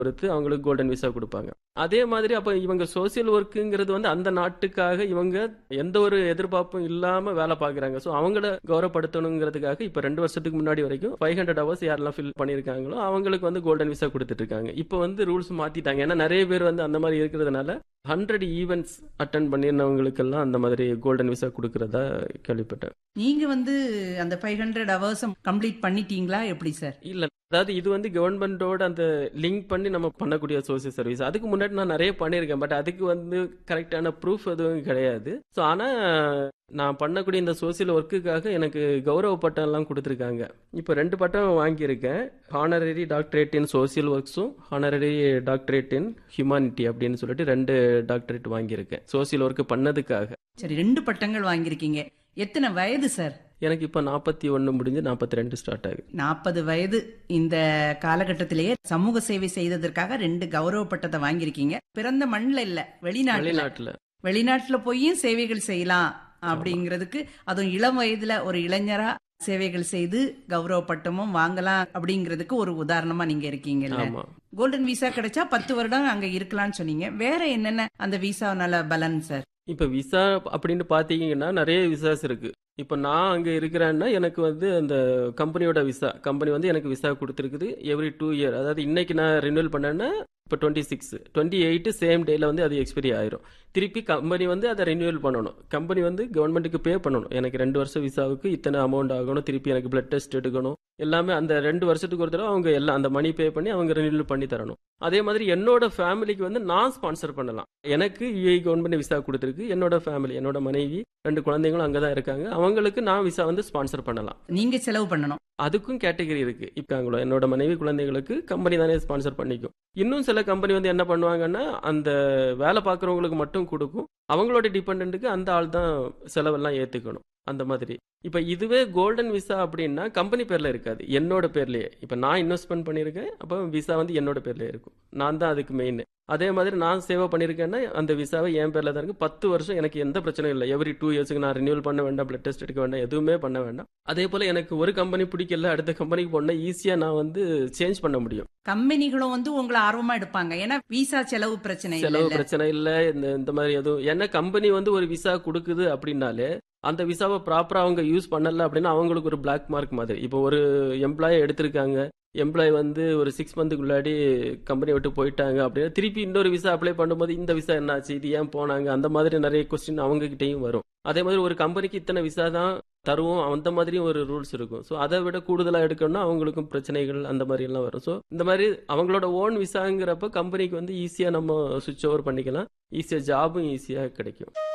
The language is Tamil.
பொறுத்து அவங்களுக்கு கோல்டன் விசா கொடுப்பாங்க அதே மாதிரி அப்ப இவங்க சோசியல் ஒர்க்குங்கிறது வந்து அந்த நாட்டுக்காக இவங்க எந்த ஒரு எதிர்பார்ப்பும் இல்லாம வேலை பார்க்குறாங்க ஸோ அவங்கள கௌரவப்படுத்தணுங்கிறதுக்காக இப்போ ரெண்டு வருஷத்துக்கு முன்னாடி வரைக்கும் ஃபைவ் ஹண்ட்ரட் ஹவர்ஸ் யாரெல்லாம் ஃபில் பண்ணியிருக்காங்களோ அவங்களுக்கு வந்து கோல்டன் விசா கொடுத்துட்டு இருக்காங்க இப்போ வந்து ரூல்ஸ் மாத்திட்டாங்க ஏன்னா நிறைய பேர் வந்து அந்த மாதிரி இருக்கிறதுனால ஹண்ட்ரட் ஈவெண்ட்ஸ் அட்டன் பண்ணியிருந்தவங்களுக்கெல்லாம் அந்த மாதிரி கோல்டன் விசா கொடுக்கறதா கேள்விப்பட்டேன் நீங்க வந்து அந்த ஃபைவ் ஹண்ட்ரட் ஹவர்ஸ் கம்ப்ளீட் பண்ணிட்டீங்களா எப்படி சார் இல்ல அதாவது இது வந்து கவர்மெண்டோட அந்த லிங்க் பண்ணி நம்ம பண்ணக்கூடிய சோசியல் சர்வீஸ் அதுக்கு முன்னாடி நான் நிறைய பண்ணியிருக்கேன் பட் அதுக்கு வந்து கரெக்டான ப்ரூஃப் எதுவும் கிடையாது ஸோ ஆனால் நான் பண்ணக்கூடிய இந்த சோசியல் ஒர்க்குக்காக எனக்கு கௌரவ பட்டம் எல்லாம் கொடுத்துருக்காங்க இப்போ ரெண்டு பட்டம் வாங்கியிருக்கேன் ஹானரரி டாக்டரேட் இன் சோசியல் ஒர்க்ஸும் ஹானரரி டாக்டரேட் இன் ஹியூமானிட்டி அப்படின்னு சொல்லிட்டு ரெண்டு டாக்டரேட் வாங்கியிருக்கேன் சோசியல் ஒர்க் பண்ணதுக்காக சரி ரெண்டு பட்டங்கள் வாங்கியிருக்கீங்க எத்தனை வயது சார் எனக்கு இப்போ நாற்பத்தி ஒன்று முடிஞ்சு நாற்பத்தி ரெண்டு ஸ்டார்ட் ஆகுது நாற்பது வயது இந்த காலகட்டத்திலேயே சமூக சேவை செய்ததற்காக ரெண்டு கௌரவ பட்டத்தை வாங்கியிருக்கீங்க பிறந்த மண்ணில் இல்ல வெளிநாட்டுல வெளிநாட்டில் வெளிநாட்டுல போயும் சேவைகள் செய்யலாம் அப்படிங்கிறதுக்கு அதுவும் இளம் வயதுல ஒரு இளைஞரா சேவைகள் செய்து கௌரவ பட்டமும் வாங்கலாம் அப்படிங்கிறதுக்கு ஒரு உதாரணமா நீங்க இருக்கீங்கல்ல ஆமாம் கோல்டன் விசா கிடைச்சா பத்து வருடம் அங்க இருக்கலாம்னு சொன்னீங்க வேற என்னென்ன அந்த விசானால பலன் சார் இப்போ விசா அப்படின்னு பார்த்தீங்கன்னா நிறைய விசாஸ் இருக்கு இப்போ நான் அங்கே இருக்கிறேன்னா எனக்கு வந்து அந்த கம்பெனியோட விசா கம்பெனி வந்து எனக்கு விசா கொடுத்துருக்குது எவ்ரி டூ இயர் அதாவது இன்னைக்கு நான் ரினியூவல் பண்ணேன்னா இப்போ twenty six twenty eight same டேல வந்து அது எக்ஸ்பைரி ஆயிரும் திருப்பி கம்பெனி வந்து அதை ரினியூவல் பண்ணணும் கம்பெனி வந்து கவர்மெண்ட்டுக்கு பே பண்ணணும் எனக்கு ரெண்டு வருஷம் விசாவுக்கு இத்தனை அமௌண்ட் ஆகணும் திருப்பி எனக்கு பிளட் டெஸ்ட் எடுக்கணும் எல்லாமே அந்த ரெண்டு வருஷத்துக்கு ஒரு தடவை அவங்க எல்லாம் அந்த மணி பே பண்ணி அவங்க ரினியூவல் பண்ணி தரணும் அதே மாதிரி என்னோட ஃபேமிலிக்கு வந்து நான் ஸ்பான்சர் பண்ணலாம் எனக்கு யுஏ கவர்மெண்ட் விசா கொடுத்துருக்கு என்னோட ஃபேமிலி என்னோட மனைவி ரெண்டு குழந்தைங்களும் அங்கே தான் இருக்காங்க அவங்களுக்கு நான் விசா வந்து ஸ்பான்சர் பண்ணலாம் நீங்க செலவு பண்ணணும் அதுக்கும் கேட்டகரி இருக்கு இருக்காங்களோ என்னோட மனைவி குழந்தைகளுக்கு கம்பெனி தானே ஸ்பான்சர் பண்ணிக்கும் இன்னும் சில கம்பெனி வந்து என்ன பண்ணுவாங்கன்னா அந்த வேலை பார்க்குறவங்களுக்கு மட்டும் கொடுக்கும் அவங்களோட டிபெண்ட்டுக்கு அந்த ஆள் தான் செலவெல்லாம் ஏற்றுக்கணும் அந்த மாதிரி இப்போ இதுவே கோல்டன் விசா அப்படின்னா கம்பெனி பேரில் இருக்காது என்னோட பேர்லயே இப்போ நான் இன்வெஸ்ட்மெண்ட் பண்ணியிருக்கேன் அப்போ விசா வந்து என்னோட பேர்லயே இருக்கும் நான் தான் அதுக்கு மெயின் அதே மாதிரி நான் சேவை பண்ணியிருக்கேன்னா அந்த விசாவை என் பேரில் தான் இருக்கு பத்து வருஷம் எனக்கு எந்த பிரச்சனையும் இல்லை எவ்ரி டூ இயர்ஸுக்கு நான் ரினியூவல் பண்ண வேண்டாம் பிளட் டெஸ்ட் எடுக்க வேண்டாம் எதுவுமே பண்ண வேண்டாம் அதே போல் எனக்கு ஒரு கம்பெனி பிடிக்கல அடுத்த கம்பெனிக்கு போனால் ஈஸியாக நான் வந்து சேஞ்ச் பண்ண முடியும் கம்பெனிகளும் வந்து உங்களை ஆர்வமா எடுப்பாங்க ஏன்னா விசா செலவு பிரச்சனை செலவு இல்ல பிரச்சனை இல்லை இந்த இந்த மாதிரி எதுவும் ஏன்னா கம்பெனி வந்து ஒரு விசா கொடுக்குது அப்படின்னாலே அந்த விசாவை ப்ராப்பராக அவங்க யூஸ் பண்ணல அப்படின்னா அவங்களுக்கு ஒரு பிளாக் மார்க் மாதிரி இப்போ ஒரு எம்ப்ளாயை எடுத்திருக்காங்க எம்ப்ளாய் வந்து ஒரு சிக்ஸ் மந்த்துக்குள்ளாடி கம்பெனி விட்டு போயிட்டாங்க அப்படின்னா திருப்பி இன்னொரு விசா அப்ளை பண்ணும்போது இந்த விசா என்னாச்சு இது ஏன் போனாங்க அந்த மாதிரி நிறைய கொஸ்டின் அவங்க கிட்டயும் வரும் அதே மாதிரி ஒரு கம்பெனிக்கு இத்தனை விசா தான் தருவோம் அந்த மாதிரியும் ஒரு ரூல்ஸ் இருக்கும் ஸோ அதை விட கூடுதலாக எடுக்கணும்னா அவங்களுக்கும் பிரச்சனைகள் அந்த மாதிரி எல்லாம் வரும் ஸோ இந்த மாதிரி அவங்களோட ஓன் விசாங்கிறப்ப கம்பெனிக்கு வந்து ஈஸியாக நம்ம சுவிட்ச் ஓவர் பண்ணிக்கலாம் ஈஸியாக ஜாபும் ஈஸியாக கிடைக்கும்